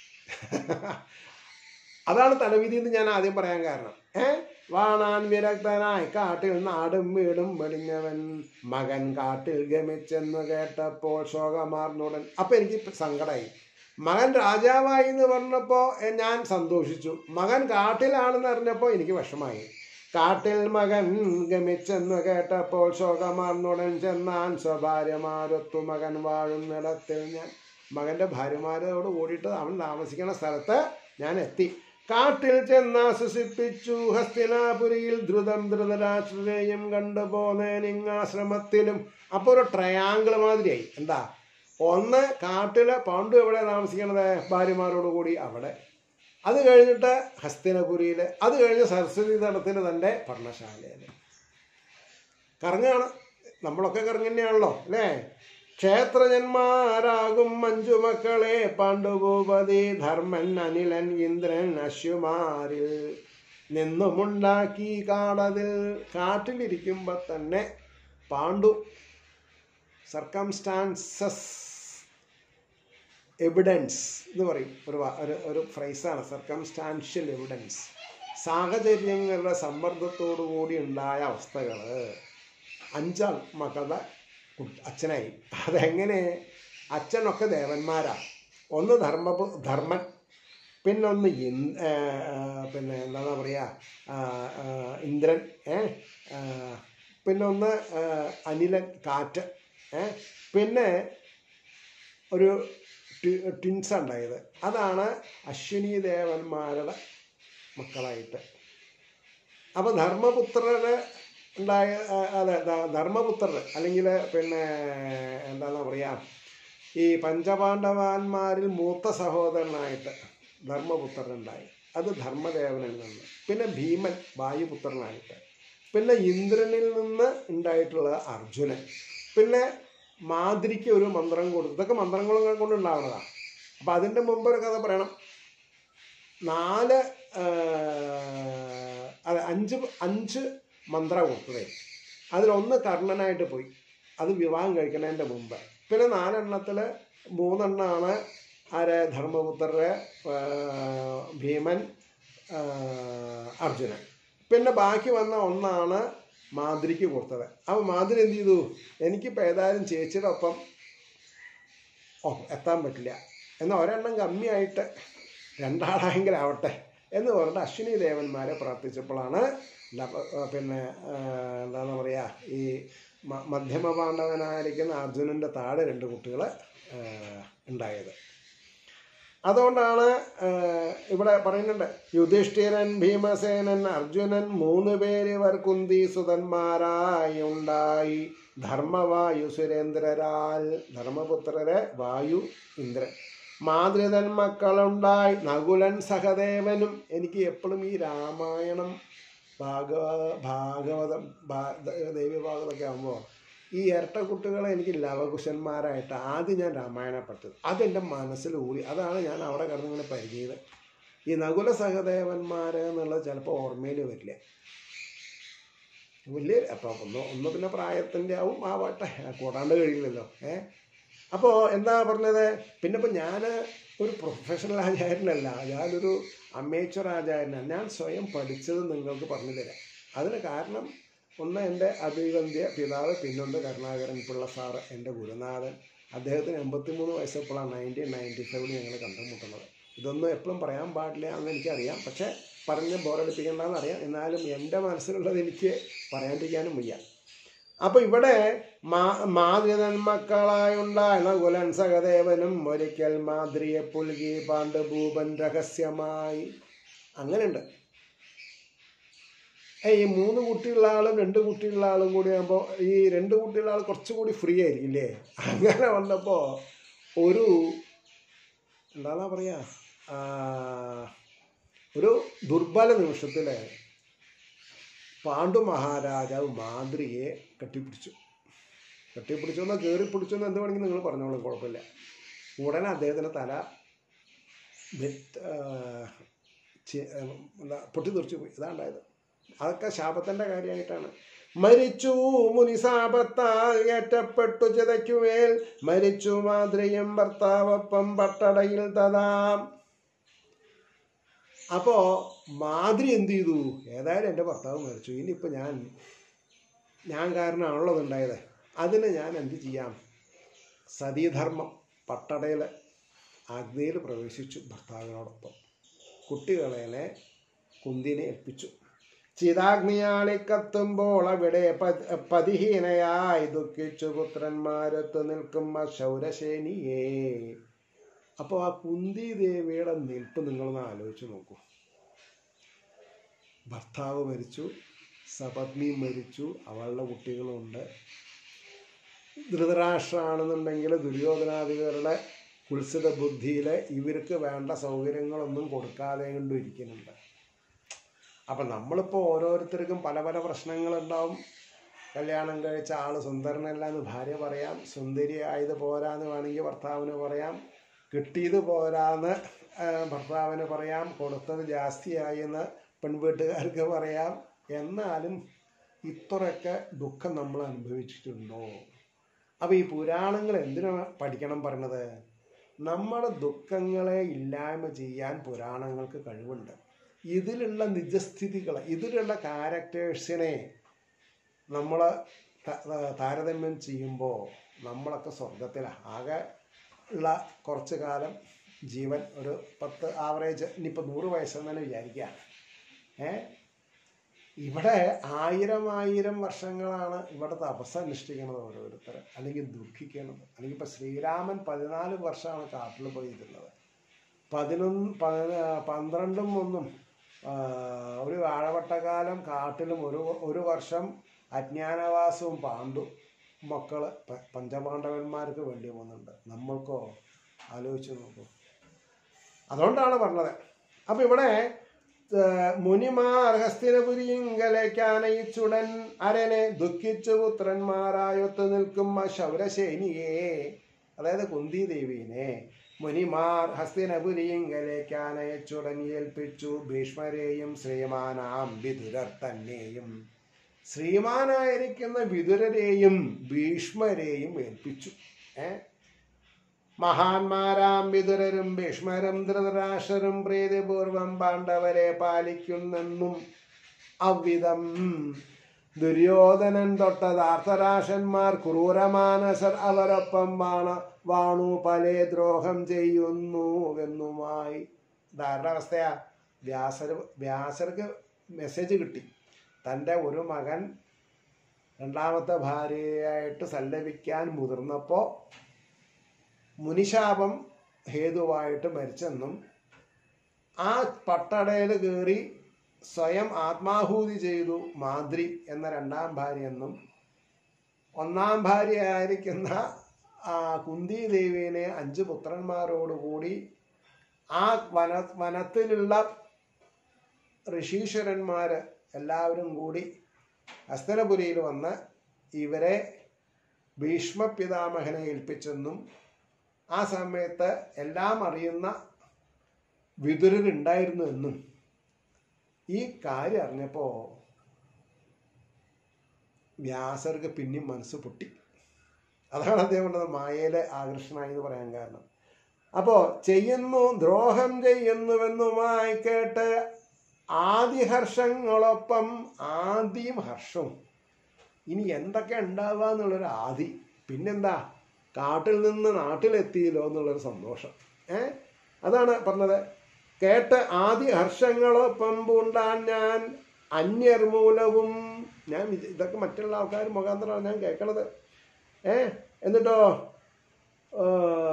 അതാണ് തലവിധി എന്ന് ഞാൻ ആദ്യം പറയാൻ കാരണം ഏ വാണാൻ വിരക്തനായി കാട്ടിൽ നാടും വീടും വെടിഞ്ഞവൻ മകൻ കാട്ടിൽ ഗമിച്ചെന്ന് കേട്ടപ്പോൾ ശോകമാർന്നുടൻ അപ്പൊ എനിക്ക് സങ്കടമായി മകൻ രാജാവായി എന്ന് പറഞ്ഞപ്പോൾ എ, ഞാൻ സന്തോഷിച്ചു മകൻ കാട്ടിലാണെന്ന് അറിഞ്ഞപ്പോൾ എനിക്ക് വിഷമായി കാട്ടിൽ മകൻ ഗമിച്ചെന്ന് കേട്ടപ്പോൾ ശോകമാർന്നുടൻ ചെന്നാൻ സ്വഭാര്യമാരൊത്തു മകൻ വാഴുന്നിടത്തിൽ ഞാൻ മകന്റെ ഭാര്യമാരോട് കൂടിയിട്ട് അവൻ താമസിക്കുന്ന സ്ഥലത്ത് ഞാൻ എത്തി കാട്ടിൽ ചെന്നാശ്വസിപ്പിച്ചു ഹസ്തിനാപുരിയിൽ ദ്രുതം ധൃതരാഷ്ട്രരെയും കണ്ടുപോന്നേൻ ഇങ്ങാശ്രമത്തിലും അപ്പോൾ ഒരു ട്രയാങ്കിൾ മാതിരിയായി എന്താ ഒന്ന് കാട്ടിലെ പാണ്ഡു എവിടെ താമസിക്കണത് ഭാര്യമാരോട് കൂടി അവിടെ അത് കഴിഞ്ഞിട്ട് ഹസ്തിനപുരിയിൽ അത് കഴിഞ്ഞ് സരസ്വതി തടത്തിൽ തൻ്റെ പർണശാലയിൽ കറങ്ങാണ് നമ്മളൊക്കെ കറങ്ങന്നെയാണല്ലോ അല്ലേ ക്ഷേത്രജന്മാരാകും മഞ്ജു മക്കളെ പാണ്ഡുഭൂപതി ധർമ്മൻ അനിലൻ ഇന്ദ്രൻ അശ്വമാരിൽ നിന്നുമുണ്ടാക്കി കാടതിൽ കാട്ടിലിരിക്കുമ്പോൾ തന്നെ പാണ്ഡു സർക്കംസ്റ്റാൻസസ് എവിഡൻസ് എന്ന് പറയും ഒരു വാ- ഒരു ഒരു ഫ്രൈസാണ് സർക്കംസ്റ്റാൻഷ്യൽ എവിഡൻസ് സാഹചര്യങ്ങളുടെ സമ്മർദ്ദത്തോടു കൂടി ഉണ്ടായ അവസ്ഥകൾ അഞ്ചാൾ മക്കളുടെ കുട്ടി- അച്ഛനായി അതെങ്ങനെ അച്ഛനൊക്കെ ദേവന്മാരാണ് ഒന്ന് ധർമ്മ ധർമ്മൻ പിന്നൊന്ന് ഇൻ- ഏ, ആ, പിന്നെ എന്താണ് പറയുക ആ, ആ, ഇന്ദ്രൻ ഏ ആ, പിന്നൊന്ന് ആ, അനിലൻ കാറ്റ് ഏ പിന്നെ ഒരു ട്വിൻസ് ഉണ്ടായത് അതാണ് അശ്വിനി ദേവന്മാരുടെ മക്കളായിട്ട് അപ്പോൾ ധർമ്മപുത്രര് ഉണ്ടായ ആ, അതെ ധ- ധർമ്മപുത്രർ അല്ലെങ്കിൽ പിന്നെ എന്താണെന്ന് പറയുക ഈ പഞ്ചപാണ്ഡവാന്മാരിൽ മൂത്ത സഹോദരനായിട്ട് ധർമ്മപുത്രനുണ്ടായി അത് ധർമ്മദേവനിൽ നിന്ന് പിന്നെ ഭീമൻ വായുപുത്രനായിട്ട് പിന്നെ ഇന്ദ്രനിൽ നിന്ന് ഉണ്ടായിട്ടുള്ള അർജുനൻ പിന്നെ മാതിരിക്ക് ഒരു മന്ത്രം കൊടുത്തു ഇതൊക്കെ മന്ത്രങ്ങളൊക്കെ കൊണ്ട് ഉണ്ടാവുന്നതാണ് അപ്പം അതിൻ്റെ മുമ്പ് ഒരു കഥ പറയണം നാല് ആ, അതെ അഞ്ച് അഞ്ച് മന്ത്ര കൊടുത്തതേ അതിലൊന്ന് കർണനായിട്ട് പോയി അത് വിവാഹം കഴിക്കുന്നതിൻ്റെ മുമ്പ് പിന്നെ നാലെണ്ണത്തിൽ മൂന്നെണ്ണമാണ് ആര് ധർമ്മപുത്രര് ആ, ഭീമൻ ആ, അർജുനൻ പിന്നെ ബാക്കി വന്ന ഒന്നാണ് മാതിരിക്ക് കൊടുത്തത് അപ്പോൾ മാതിരി എന്ത് ചെയ്തു എനിക്കിപ്പോൾ ഏതായാലും ചേച്ചിയുടെ ഒപ്പം ഓ എത്താൻ പറ്റില്ല എന്നാൽ ഒരെണ്ണം കമ്മിയായിട്ട് രണ്ടാളായെങ്കിലും ആവട്ടെ എന്ന് പറഞ്ഞിട്ട് അശ്വിനി ദേവന്മാരെ പ്രാർത്ഥിച്ചപ്പോഴാണ് ലഭ- ആ, പിന്നെ ആ, എന്താണ് പറയുക ഈ മ- മധ്യമ പാണ്ഡവനായിരിക്കുന്ന അർജുനൻ്റെ താഴെ രണ്ട് കുട്ടികൾ ഉണ്ടായത് അതുകൊണ്ടാണ് ഏഹ്, ഇവിടെ പറയുന്നുണ്ട് യുധിഷ്ഠിരൻ ഭീമസേനൻ അർജുനൻ മൂന്ന് പേര് ഇവർ കുന്തി സുതന്മാരായി ഉണ്ടായി ധർമ്മവായു സുരേന്ദ്രരാൽ ധർമ്മപുത്രരെ വായു ഇന്ദ്രൻ മാതൃതൻ മക്കളുണ്ടായി നകുലൻ സഹദേവനും എനിക്ക് എപ്പോഴും ഈ രാമായണം ഭാഗവത ഭാഗവതം ഭാ- ദേവി ഭാഗവതമൊക്കെ ആകുമ്പോൾ ഈ ഇരട്ട കുട്ടികളെ എനിക്ക് ലവകുശന്മാരായിട്ട് ആദ്യം ഞാൻ രാമായണപ്പെട്ടത് അതെൻ്റെ മനസ്സിൽ ഊറി അതാണ് ഞാൻ അവിടെ കിടന്നിങ്ങനെ പരിചയത് ഈ നകുല സഹദേവന്മാർ എന്നുള്ളത് ചിലപ്പോൾ ഓർമ്മയിൽ വരില്ല വലിയ അപ്പം ഒന്ന് ഒന്ന് പിന്നെ പ്രായത്തിൻ്റെ ആവും ആവട്ടെ കൂടാണ്ട് കഴിയില്ലല്ലോ ഏ അപ്പോൾ എന്താ പറഞ്ഞത് പിന്നെ ഇപ്പം ഞാൻ ഒരു പ്രൊഫഷണൽ ആചാര്യനല്ല ഞാനൊരു അമേച്ചർ ആചാര്യനാണ് ഞാൻ സ്വയം പഠിച്ചത് നിങ്ങൾക്ക് പറഞ്ഞു തരാം അതിന് കാരണം ഒന്ന് എൻ്റെ അഭിവന്ധ്യ പിതാവ് പിന്നുണ്ട് കരുണാകരൻ പിള്ള സാറ് എൻ്റെ ഗുരുനാഥൻ അദ്ദേഹത്തിന് എൺപത്തിമൂന്ന് വയസ്സപ്പോഴാണ് നയൻറ്റീൻ നയൻറ്റി ഫൈവിൽ ഞങ്ങൾ കണ്ടുമുട്ടുന്നത് ഇതൊന്നും എപ്പോഴും പറയാൻ പാടില്ല എന്ന് എനിക്കറിയാം പക്ഷേ പറഞ്ഞ് ബോറടിപ്പിക്കേണ്ടെന്ന് അറിയാം എന്നാലും എൻ്റെ മനസ്സിലുള്ളത് എനിക്ക് പറയാണ്ടിരിക്കാനും വയ്യ അപ്പോൾ ഇവിടെ മാ മാതൃതൻ മക്കളായുണ്ടായ കുലൻ സഹദേവനും ഒരിക്കൽ മാതൃയെ പുൽകി പാണ്ഡഭൂപൻ രഹസ്യമായി അങ്ങനെയുണ്ട് ഏയ് ഈ മൂന്ന് കുട്ടിയുള്ള ആളും രണ്ട് കുട്ടിയുള്ള ആളും കൂടി ആകുമ്പോൾ ഈ രണ്ട് കുട്ടിയുള്ള ആൾ കുറച്ചുകൂടി ഫ്രീ ആയിരിക്കും ഇല്ലേ അങ്ങനെ വന്നപ്പോൾ ഒരു എന്താണെന്നാ പറയാ ആ, ഒരു ദുർബല നിമിഷത്തിൽ പാണ്ഡു മഹാരാജാവ് മാതൃയെ കെട്ടിപ്പിടിച്ചു കെട്ടിപ്പിടിച്ചു എന്നോ കയറി പിടിച്ചു എന്ന് എന്ത് വേണമെങ്കിൽ നിങ്ങൾ പറഞ്ഞോളൂ കുഴപ്പമില്ല ഉടനെ അദ്ദേഹത്തിൻ്റെ തല വെറ്റ്- ആ, ചി- ആ, എന്താ പൊട്ടിത്തെറിച്ചു പോയി ഇതാണ്ടായത് അതൊക്കെ ശാപത്തിൻ്റെ കാര്യമായിട്ടാണ് മരിച്ചു മുനിശാപത്താൽ ഏറ്റപ്പെട്ടു ചിതയ്ക്കുമേൽ മരിച്ചു മാതൃയും ഭർത്താവൊപ്പം പട്ടടയിൽ തഥാം അപ്പോ മാതൃ എന്ത് ചെയ്തു ഏതായാലും എൻ്റെ ഭർത്താവ് മരിച്ചു ഇനിയിപ്പോൾ ഞാൻ ഞാൻ കാരണമാണല്ലോ അതുണ്ടായത് അതിന് ഞാൻ എന്ത് ചെയ്യാം സതീധർമ്മം പട്ടടയിൽ അഗ്നിയിൽ പ്രവേശിച്ചു ഭർത്താവിനോടൊപ്പം കുട്ടികളെ കുന്തിനെ ഏൽപ്പിച്ചു ചിതാഗ്നിയാളി കത്തുമ്പോൾ അവിടെ പ- പതിഹീനയായി ദുഃഖിച്ചു പുത്രന്മാരത്ത് നിൽക്കും ശൗരശേനിയേ അപ്പോൾ ആ കുന്തി ദേവിയുടെ നിൽപ്പ് നിങ്ങളൊന്ന് ആലോചിച്ച് നോക്കൂ ഭർത്താവ് മരിച്ചു സപത്നി മരിച്ചു അവളുടെ കുട്ടികളുണ്ട് ധൃതരാഷ്ട്രാണെന്നുണ്ടെങ്കിൽ ദുര്യോധനാദികളുടെ കുത്സിത ബുദ്ധിയിൽ ഇവർക്ക് വേണ്ട സൗകര്യങ്ങളൊന്നും കൊടുക്കാതെ കൊണ്ട് ഇരിക്കുന്നുണ്ട് അപ്പം നമ്മളിപ്പോൾ ഓരോരുത്തർക്കും പല പല പ്രശ്നങ്ങളുണ്ടാവും കല്യാണം കഴിച്ച ആൾ സുന്ദരനല്ല എന്ന് ഭാര്യ പറയാം സുന്ദരി ആയത് പോരാന്ന് വേണമെങ്കിൽ ഭർത്താവിന് പറയാം കിട്ടിയത് പോരാന്ന് ആ, ഭർത്താവിന് പറയാം കൊടുത്തത് ജാസ്തിയായി എന്ന് പെൺവീട്ടുകാർക്ക് പറയാം എന്നാലും ഇത്രയൊക്കെ ദുഃഖം നമ്മൾ അനുഭവിച്ചിട്ടുണ്ടോ അപ്പോൾ ഈ പുരാണങ്ങൾ എന്തിനാ പഠിക്കണം പറഞ്ഞത് നമ്മുടെ ദുഃഖങ്ങളെ ഇല്ലായ്മ ചെയ്യാൻ പുരാണങ്ങൾക്ക് കഴിവുണ്ട് ഇതിലുള്ള നിജസ്ഥിതികളെ ഇതിലുള്ള ക്യാരക്ടേഴ്സിനെ നമ്മൾ താരതമ്യം ചെയ്യുമ്പോൾ നമ്മളൊക്കെ സ്വർഗത്തിലാണ് ആകെ ഉള്ള കുറച്ച് കാലം ജീവൻ ഒരു പത്ത് ആവറേജ് ഇനിയിപ്പോൾ നൂറ് വയസ്സെന്ന് തന്നെ വിചാരിക്കുക ഏ ഇവിടെ ആയിരം ആയിരം വർഷങ്ങളാണ് ഇവിടെ തപസ് അനുഷ്ഠിക്കുന്നത് ഓരോരുത്തർ അല്ലെങ്കിൽ ദുഃഖിക്കുന്നത് അല്ലെങ്കിൽ ഇപ്പം ശ്രീരാമൻ പതിനാല് വർഷമാണ് കാട്ടിൽ പോയിരുന്നത് പതിനൊന്ന് പതിന- പന്ത്രണ്ടും ഒന്നും ആ, ഒരു വാഴവട്ടകാലം കാട്ടിലും ഒരു ഒരു വർഷം അജ്ഞാനവാസവും പാണ്ഡു മക്കൾ പഞ്ചപാണ്ഡവന്മാർക്ക് വേണ്ടി പോകുന്നുണ്ട് നമ്മൾക്കോ ആലോചിച്ച് നോക്കൂ അതുകൊണ്ടാണ് പറഞ്ഞത് അപ്പം ഇവിടെ ഏഹ്, മുനിമാർ ഹസ്തിനപുരിയിങ്കലേക്കാനയിച്ചുടൻ അരനെ ദുഃഖിച്ചു പുത്രന്മാരായൊത്തു നിൽക്കും ആ ശൗരശേനിയെ അതായത് കുന്തി ദേവീനെ മുനിമാർ ഹസ്തിനപുരിയിങ്കലേക്കാനയച്ചുടൻ ഏൽപ്പിച്ചു ഭീഷ്മരെയും ശ്രീമാനാം വിതുരർ തന്നെയും ശ്രീമാനായിരിക്കുന്ന വിതുരരെയും ഭീഷ്മരെയും ഏൽപ്പിച്ചു ഏ മഹാന്മാരാം വിതുരരും ഭീഷ്മരും ധൃതരാഷ്ട്രരും പ്രീതിപൂർവം പാണ്ഡവരെ പാലിക്കുന്നെന്നും അവിധം ദുര്യോധനൻ തൊട്ടതാർത്ഥരാശന്മാർ ക്രൂരമാനസർ അവരൊപ്പം വാണ വാണു പലേ ദ്രോഹം ചെയ്യുന്നുവെന്നുമായി ധാരണ അവസ്ഥയാ വ്യാസർ വ്യാസർക്ക് മെസ്സേജ് കിട്ടി തൻ്റെ ഒരു മകൻ രണ്ടാമത്തെ ഭാര്യയായിട്ട് സല്ലപിക്കാൻ മുതിർന്നപ്പോൾ മുനിശാപം ഹേതുവായിട്ട് മരിച്ചെന്നും ആ പട്ടടയിൽ കയറി സ്വയം ആത്മാഹൂതി ചെയ്തു മാദ്രി എന്ന രണ്ടാം ഭാര്യ എന്നും ഒന്നാം ഭാര്യയായിരിക്കുന്ന ആ കുന്തി ദേവിനെ അഞ്ച് പുത്രന്മാരോടുകൂടി ആ വന വനത്തിലുള്ള ഋഷീശ്വരന്മാർ എല്ലാവരും കൂടി ഹസ്തനപുരിയിൽ വന്ന് ഇവരെ ഭീഷ്മ പിതാമഹനെ ഏൽപ്പിച്ചെന്നും ആ സമയത്ത് എല്ലാം അറിയുന്ന വിതുരനുണ്ടായിരുന്നു എന്നും ഈ കാര്യം അറിഞ്ഞപ്പോൾ വ്യാസർക്ക് പിന്നെയും മനസ്സ് പൊട്ടി അതാണ് അദ്ദേഹം പറഞ്ഞത് മായയിലെ ആകർഷണമായി എന്ന് പറയാൻ കാരണം അപ്പോൾ ചെയ്യുന്നു ദ്രോഹം ചെയ്യുന്നുവെന്നുമായി കേട്ട് ആദിഹർഷങ്ങളൊപ്പം ആദ്യം ഹർഷവും ഇനി എന്തൊക്കെ ഉണ്ടാവുക എന്നുള്ളൊരു ആദി പിന്നെന്താ കാട്ടിൽ നിന്ന് നാട്ടിലെത്തിയല്ലോ എന്നുള്ളൊരു സന്തോഷം ഏ അതാണ് പറഞ്ഞത് കേട്ട് ആദ്യ ഹർഷങ്ങളൊപ്പം പൂണ്ടാൻ ഞാൻ അന്യർ മൂലവും ഞാൻ വിച- ഇതൊക്കെ മറ്റുള്ള ആൾക്കാർ മുഖാന്തരമാണ് ഞാൻ കേൾക്കണത് ഏ എന്നിട്ടോ ആ,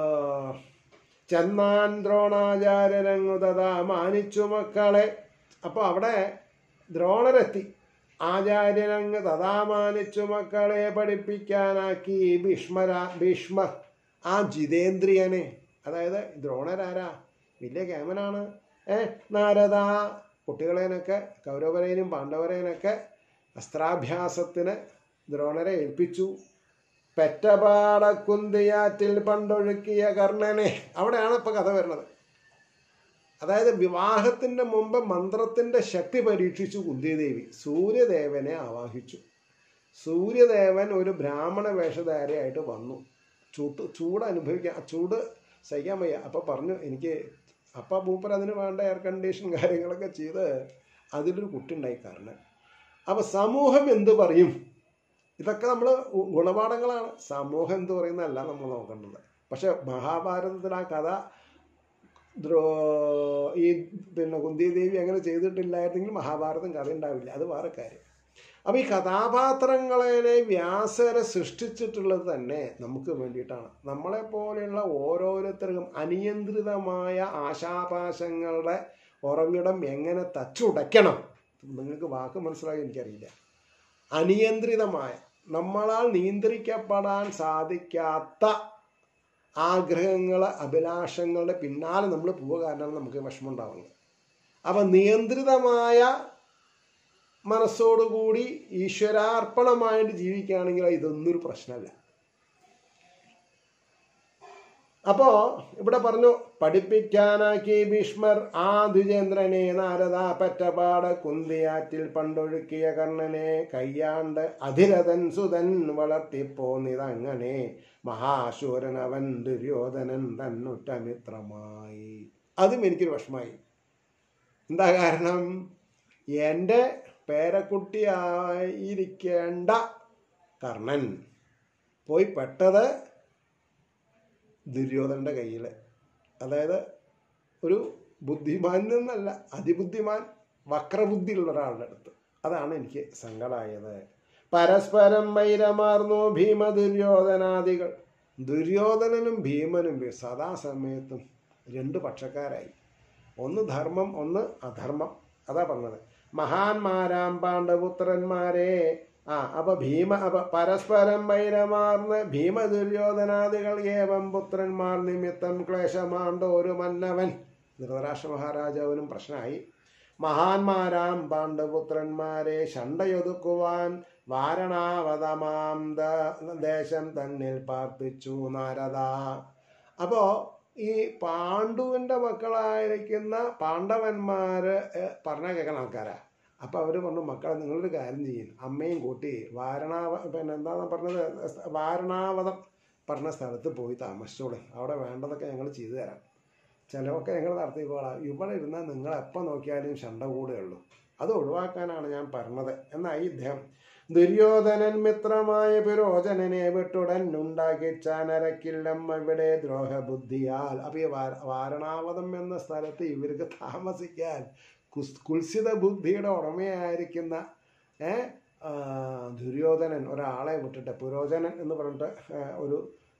ചെന്നാൻ ദ്രോണാചാര്യരങ്ങു തഥാ മാനിച്ചു മക്കളെ അപ്പോൾ അവിടെ ദ്രോണരെത്തി ആചാര്യരങ്ങ് തഥാ മാനിച്ചു മക്കളെ പഠിപ്പിക്കാനാക്കി ഭീഷ്മരാ ഭീഷ്മ ആ ജിതേന്ദ്രിയനെ അതായത് ദ്രോണരാരാ വലിയ കേമനാണ് ഏ നാരദ കുട്ടികളേനൊക്കെ കൗരവരേനും പാണ്ഡവരേനൊക്കെ അസ്ത്രാഭ്യാസത്തിന് ദ്രോണരെ ഏൽപ്പിച്ചു പെറ്റപാടക്കുന്തിയാറ്റിൽ പണ്ടൊഴുക്കിയ കർണനെ അവിടെയാണ് ഇപ്പൊ കഥ വരുന്നത് അതായത് വിവാഹത്തിന്റെ മുമ്പ് മന്ത്രത്തിന്റെ ശക്തി പരീക്ഷിച്ചു കുന്തിദേവി സൂര്യദേവനെ ആവാഹിച്ചു സൂര്യദേവൻ ഒരു ബ്രാഹ്മണ വേഷധാരിയായിട്ട് വന്നു ചൂട്ട് ചൂട് അനുഭവിക്കാൻ ചൂട് സഹിക്കാൻ വയ്യ അപ്പം പറഞ്ഞു എനിക്ക് അപ്പം മൂപ്പർ അതിന് വേണ്ട എയർ കണ്ടീഷൻ കാര്യങ്ങളൊക്കെ ചെയ്ത് അതിലൊരു കുട്ടി ഉണ്ടായി കാരണം അപ്പം സമൂഹം എന്ത് പറയും ഇതൊക്കെ നമ്മൾ ഗുണപാഠങ്ങളാണ് സമൂഹം എന്ത് പറയുന്നതല്ല നമ്മൾ നോക്കേണ്ടത് പക്ഷെ മഹാഭാരതത്തിൽ ആ കഥ ദ്രോ ഈ പിന്നെ കുന്തിദേവി അങ്ങനെ ചെയ്തിട്ടില്ലായിരുന്നെങ്കിൽ മഹാഭാരതം കഥ ഉണ്ടാവില്ല അത് വേറെ കാര്യം അപ്പോൾ ഈ കഥാപാത്രങ്ങളെ വ്യാസരെ സൃഷ്ടിച്ചിട്ടുള്ളത് തന്നെ നമുക്ക് വേണ്ടിയിട്ടാണ് നമ്മളെ പോലെയുള്ള ഓരോരുത്തർക്കും അനിയന്ത്രിതമായ ആശാപാശങ്ങളുടെ ഉറവിടം എങ്ങനെ തച്ചുടയ്ക്കണം നിങ്ങൾക്ക് വാക്ക് മനസ്സിലായി എനിക്കറിയില്ല അനിയന്ത്രിതമായ നമ്മളാൽ നിയന്ത്രിക്കപ്പെടാൻ സാധിക്കാത്ത ആഗ്രഹങ്ങൾ അഭിലാഷങ്ങളുടെ പിന്നാലെ നമ്മൾ പോവുക കാരണമാണ് നമുക്ക് വിഷമം ഉണ്ടാവുന്നത് അപ്പം നിയന്ത്രിതമായ മനസ്സോടുകൂടി ഈശ്വരാർപ്പണമായിട്ട് ജീവിക്കുകയാണെങ്കിൽ ഇതൊന്നും ഒരു പ്രശ്നമല്ല അപ്പോ ഇവിടെ പറഞ്ഞു പഠിപ്പിക്കാനാക്കി ഭീഷ്മർ ആ ദ്വിജേന്ദ്രനെ നാരദ പറ്റപാട കുന്തിയാറ്റിൽ പണ്ടൊഴുക്കിയ കർണനെ കയ്യാണ്ട് അധിരഥൻ സുതൻ വളർത്തിപ്പോന്നിതങ്ങനെ മഹാശൂരൻ അവൻ ദുര്യോധനൻ തന്നുറ്റ മിത്രമായി അതും എനിക്കൊരു വിഷമായി എന്താ കാരണം എൻ്റെ പേരക്കുട്ടിയായിരിക്കേണ്ട കർണൻ പോയി പെട്ടത് ദുര്യോധനൻ്റെ കയ്യിൽ അതായത് ഒരു ബുദ്ധിമാൻ എന്നല്ല അതിബുദ്ധിമാൻ വക്രബുദ്ധിയുള്ള ഒരാളുടെ അടുത്ത് അതാണ് എനിക്ക് സങ്കടമായത് പരസ്പരം വൈരമാർന്നു ഭീമ ദുര്യോധനാദികൾ ദുര്യോധനനും ഭീമനും സദാസമയത്തും രണ്ട് പക്ഷക്കാരായി ഒന്ന് ധർമ്മം ഒന്ന് അധർമ്മം അതാ പറഞ്ഞത് മഹാന്മാരാം പാണ്ഡപുത്രന്മാരെ ആ അപ്പൊ ഭീമ അപ്പൊ പരസ്പരം വൈരമാർന്ന് ഭീമ ദുര്യോധനാദികൾ ഏവം പുത്രന്മാർ നിമിത്തം ക്ലേശമാണ്ടോ ഒരു മന്നവൻ ധൃതരാഷ്ട്ര മഹാരാജാവിനും പ്രശ്നമായി മഹാന്മാരാം പാണ്ഡപുത്രന്മാരെ ശണ്ടയൊതുക്കുവാൻ വാരണാവതമാം ദ- ദേശം തന്നിൽ പാർപ്പിച്ചു നാരദ അപ്പോ ഈ പാണ്ഡുവിന്റെ മക്കളായിരിക്കുന്ന പാണ്ഡവന്മാര് ഏഹ്, പറഞ്ഞ കേൾക്കുന്ന ആൾക്കാരാ അപ്പൊ അവര് പറഞ്ഞു മക്കളെ നിങ്ങളൊരു കാര്യം ചെയ്യും അമ്മയും കൂട്ടി വാരണാവ പിന്നെ എന്താന്ന് പറഞ്ഞത് വാരണാവതം പറഞ്ഞ സ്ഥലത്ത് പോയി താമസിച്ചോളൂ അവിടെ വേണ്ടതൊക്കെ ഞങ്ങൾ ചെയ്തു തരാം ചിലവൊക്കെ ഞങ്ങൾ നടത്തിക്കോളാം ഇവിടെ ഇരുന്നാൽ നിങ്ങൾ എപ്പോൾ നോക്കിയാലും ശണ്ട കൂടുകയുള്ളൂ അത് ഒഴിവാക്കാനാണ് ഞാൻ പറഞ്ഞത് എന്നായി ഇദ്ദേഹം ദുര്യോധനൻ മിത്രമായ പുരോചനനെ വിട്ടുടൻ ഉണ്ടാക്കി ചാനരക്കില്ലം ഇവിടെ ദ്രോഹബുദ്ധിയാൽ അപ്പൊ ഈ വാര- വാരണാവതം എന്ന സ്ഥലത്ത് ഇവർക്ക് താമസിക്കാൻ കുസ് കുൽസിത ബുദ്ധിയുടെ ഉടമയായിരിക്കുന്ന ഏ ആ, ദുര്യോധനൻ ഒരാളെ വിട്ടിട്ട് പുരോചനൻ എന്ന് പറഞ്ഞിട്ട് ഏ, ഒരു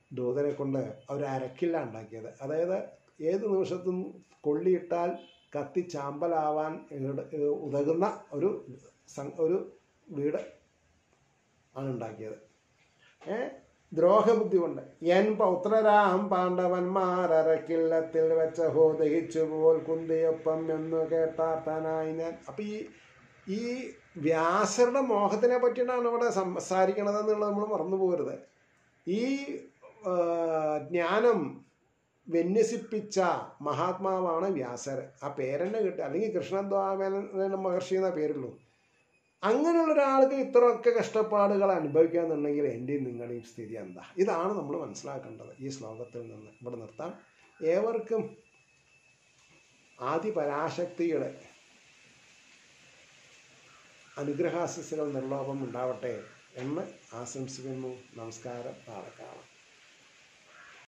ദൂതനെ കൊണ്ട് അവർ അരക്കില്ല ഉണ്ടാക്കിയത് അതായത് ഏത് നിമിഷത്തും കൊള്ളിയിട്ടാൽ കത്തി ചാമ്പലാവാൻ ഇട- ഉതകുന്ന ഒരു സം- ഒരു വീട് ആണ് ഉണ്ടാക്കിയത് ഏ ദ്രോഹബുദ്ധി കൊണ്ട് എൻ പൗത്രരാം പാണ്ഡവന്മാരക്കില്ലത്തിൽ വെച്ച ഹോ ദഹിച്ചു പോൽ കുന്തിയൊപ്പം എന്ന് കേട്ടാർത്തനായി ഞാൻ അപ്പം ഈ ഈ വ്യാസരുടെ മോഹത്തിനെ പറ്റിയിട്ടാണ് ഇവിടെ സംസാരിക്കണത് എന്നുള്ളത് നമ്മൾ മറന്നു പോകരുത് ഈ ആ, ജ്ഞാനം വിന്യസിപ്പിച്ച മഹാത്മാവാണ് വ്യാസർ ആ പേരെന്നെ കിട്ടുക അല്ലെങ്കിൽ കൃഷ്ണദ്വാമന മഹർഷി എന്ന പേരുള്ളൂ അങ്ങനെയുള്ള ഒരാൾക്ക് ഇത്രയൊക്കെ കഷ്ടപ്പാടുകൾ അനുഭവിക്കാന്നുണ്ടെങ്കിൽ എൻ്റെയും നിങ്ങളുടെയും സ്ഥിതി എന്താ ഇതാണ് നമ്മൾ മനസ്സിലാക്കേണ്ടത് ഈ ശ്ലോകത്തിൽ നിന്ന് ഇവിടെ നിർത്താം ഏവർക്കും ആദി പരാശക്തിയുടെ അനുഗ്രഹാശിസുകൾ നിർലോഭം ഉണ്ടാവട്ടെ എന്ന് ആശംസിക്കുന്നു നമസ്കാരം നാളെ കാണാം